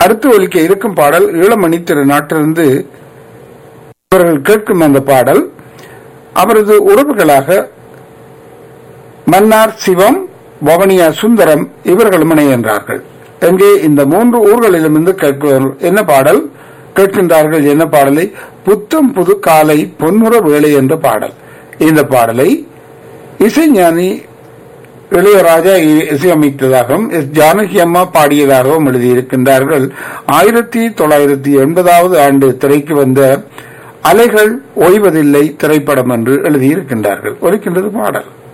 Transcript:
அடுத்து ஒலிக்க இருக்கும் பாடல் ஈழமணி திரு நாட்டிலிருந்து அவர்கள் கேட்கும் அந்த பாடல் அவரது உறவுகளாக மன்னார் சிவம் வவனியா சுந்தரம் இவர்களும் இணைகின்றார்கள் எங்கே இந்த மூன்று ஊர்களிலுமிருந்து கேட்பவர் என்ன பாடல் கேட்கின்றார்கள் என்ன பாடலை புத்தம் புது காலை பொன்முற வேலை என்ற பாடல் இந்த பாடலை இசைஞானி இளையராஜா இ- இசையமைத்ததாகவும் எஸ் ஜானகி அம்மா பாடியதாகவும் எழுதியிருக்கின்றார்கள் ஆயிரத்தி தொள்ளாயிரத்தி எண்பதாவது ஆண்டு திரைக்கு வந்த அலைகள் ஓய்வதில்லை திரைப்படம் என்று எழுதியிருக்கின்றார்கள் ஒலிக்கின்றது பாடல்